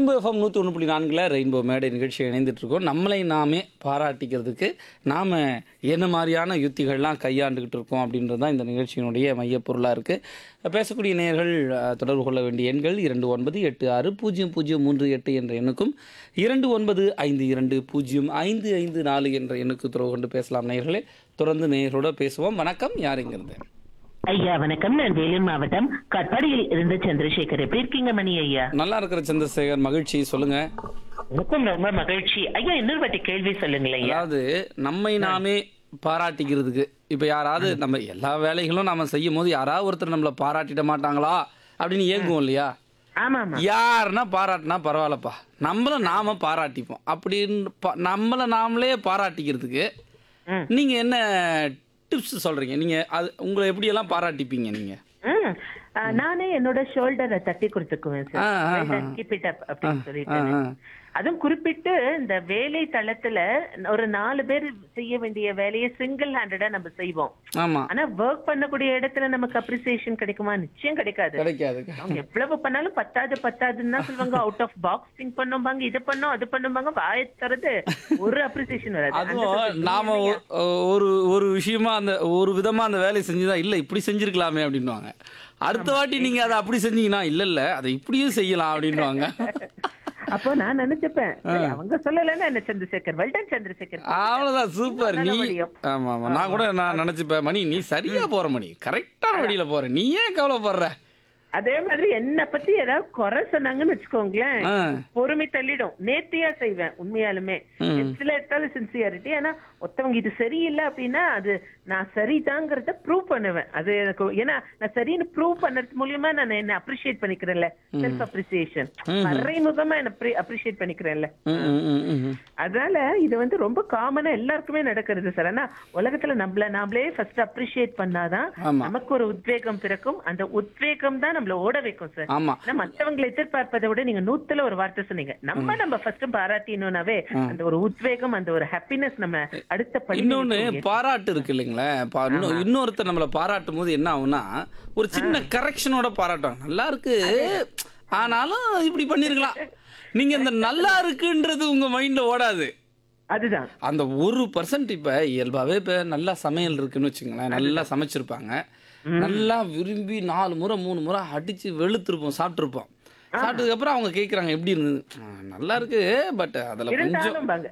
Rainbow FM நூற்றி ஒன்று புள்ளி நான்கில் ரெயின்போ மேடை நிகழ்ச்சி இணைந்துட்டு இருக்கோம் நம்மளை நாமே பாராட்டிக்கிறதுக்கு நாம் என்ன மாதிரியான யுத்திகள்லாம் கையாண்டுக்கிட்டு இருக்கோம் அப்படின்றது தான் இந்த நிகழ்ச்சியினுடைய மையப்பொருளாக இருக்குது பேசக்கூடிய நேயர்கள் அஹ், தொடர்பு கொள்ள வேண்டிய எண்கள் இரண்டு ஒன்பது எட்டு ஆறு பூஜ்ஜியம் பூஜ்ஜியம் மூன்று எட்டு என்ற எண்ணுக்கும் இரண்டு ஒன்பது ஐந்து இரண்டு பூஜ்ஜியம் ஐந்து ஐந்து நாலு என்ற எண்ணுக்கு தொடர்பு கொண்டு பேசலாம் நேயர்களே தொடர்ந்து நேயர்களோட பேசுவோம் வணக்கம் யாருங்கிறது ஐயா வணக்கம் நான் வேலூர் மாவட்டம் கட்பாடியில் இருந்து சந்திரசேகர் எப்படி இருக்கீங்க மணி ஐயா நல்லா இருக்கிற சந்திரசேகர் மகிழ்ச்சி சொல்லுங்கள் எனக்கும் ரொம்ப மகிழ்ச்சி ஐயா இன்னொரு வாட்டி கேள்வி சொல்லுங்களேன் ஐயா அதாவது நம்மை நாமே பாராட்டிக்கிறதுக்கு இப்போ யாராவது நம்ம எல்லா வேலைகளும் நம்ம செய்யும் போது யாராவது ஒருத்தர் நம்மளை பாராட்டிட மாட்டாங்களா அப்படின்னு ஏங்குவோம் இல்லையா ஆமா ஆமா யாருன்னா பாராட்டினா பரவாயில்லப்பா நம்மள நாம பாராட்டிப்போம் அப்படின்னு பா- நம்மள நாமளே பாராட்டிக்கிறதுக்கு ம். நீங்க என்ன டிப்ஸ் சொல்றீங்க நீங்க அது உங்களை எப்படியெல்லாம் பாராட்டிப்பீங்க நீங்க ம். ஆ, நானே என்னோட ஷோல்டரை தட்டி கொடுத்துக்குவேன் ஆ, ஆ, சார் ஆ. கீப் இட் அப் அப்படின்னு ஆ, சொல்லிட்டு ஆ. அதுவும் குறிப்பிட்டு இந்த வேலை தளத்துல ஒரு நாலு பேர் செய்ய வேண்டிய வேலையை சிங்கிள் ஹேண்டடா நம்ம செய்வோம் ஆமா ஆனா ஒர்க் பண்ணக்கூடிய இடத்துல நமக்கு அப்ரிசியேஷன் கிடைக்குமா நிச்சயம் கிடைக்காது கிடைக்காது அவங்க எவ்வளவு பண்ணாலும் பத்தாது பத்தாதுன்னு தான் சொல்லுவாங்க அவுட் ஆஃப் பாக்ஸ் திங்க் பண்ணுவாங்க இது பண்ணோம் அது பண்ணுவாங்க வாய தரது ஒரு அப்ரிசியேஷன் வராது அந்த அதுவும் சொல்றது நாம உண்மையா? ஒ- ஒரு ஒரு விஷயமா அந்த ஒரு விதமா அந்த வேலையை செஞ்சுதான் இல்ல இப்படி செஞ்சிருக்கலாமே அப்படின்னுவாங்க அடுத்த வாட்டி நீங்க அதை அப்படி செஞ்சீங்கன்னா இல்ல இல்ல அதை இப்படியும் செய்யலாம் அப்படின்னுவாங்க அப்போ நான் நினைச்சுப்பேன் சரி, அவங்க சொல்லலைன்னா என்ன சந்திரசேகர் வெல்டன் சந்திரசேகர் அவ்வளவுதான் சூப்பர் நீ நல்ல வழியும். ஆமா ஆமா நான் கூட நான் நினைச்சுப்பேன் மணி நீ சரியா போற மணி கரெக்டான வழியில போற நீ ஏன் கவலைப்படுற அதே மாதிரி என்ன பத்தி ஏதாவது குறை சொன்னாங்கன்னு வச்சுக்கோங்களேன் ஆ. பொறுமை தள்ளிடும் நேர்த்தியா செய்வேன் உண்மையாலுமே சில இடத்துல சின்சியாரிட்டி ஆனா ஒருத்தவங்க இது சரியில்லை அப்படின்னா அது நான் சரிதாங்கிறத ப்ரூவ் பண்ணுவேன் அது எனக்கு ஏன்னா நான் சரின்னு ப்ரூவ் பண்ணது மூலியமா நான் என்ன அப்ரிஷியேட் பண்ணிக்கிறேன்ல செல்ஃப் அப்ரிசியேஷன் மறைமுகமா என்ன அப்ரிஷியேட் பண்ணிக்கிறேன்ல ம், ம், ம், ம், ம். அதனால இது வந்து ரொம்ப காமனா எல்லாருக்குமே நடக்கிறது சார் ஆனா உலகத்துல நம்மள நாமளே ஃபர்ஸ்ட் அப்ரிஷியேட் பண்ணாதான் ஆமா. நமக்கு ஒரு உத்வேகம் பிறக்கும் அந்த உத்வேகம் தான் நம்மள ஓட வைக்கும் சார் ஆமா ஆனா மத்தவங்களை எதிர்பார்ப்பதை விட நீங்க நூத்துல ஒரு வார்த்தை சொன்னீங்க நம்ம நம்ம ஃபர்ஸ்ட் பாராட்டினோம்னாவே அந்த ஒரு உத்வேகம் அந்த ஒரு ஹாப்பினஸ் நம்ம அடுத்த படி இன்னொன்னு பாராட்டு இருக்கு இல்லைங்களேன் பா- இன்னும் இன்னொருத்தர் நம்மளை பாராட்டும் போது என்ன ஆகும்னா ஒரு சின்ன கரெக்ஷனோட பாராட்டுவாங்க நல்லா இருக்கு ஆனாலும் இப்படி பண்ணிருக்கலாம் நீங்க இந்த நல்லா இருக்குன்றது உங்க மைண்ட்ல ஓடாது அதுதான் அந்த ஒரு பர்சன்ட் இப்ப இயல்பாவே இப்ப நல்லா சமையல் இருக்குன்னு வச்சுங்களேன் நல்லா சமைச்சிருப்பாங்க நல்லா விரும்பி நாலு முறை மூணு முறை அடிச்சு வெளுத்திருப்போம் சாப்பிட்டுருப்போம் சாப்பிட்டதுக்கு அப்புறம் அவங்க கேக்குறாங்க எப்படி இருந்தது "ஆ, நல்லா இருக்கு பட் அதுல கொஞ்சம் இருந்தாலும் பாங்க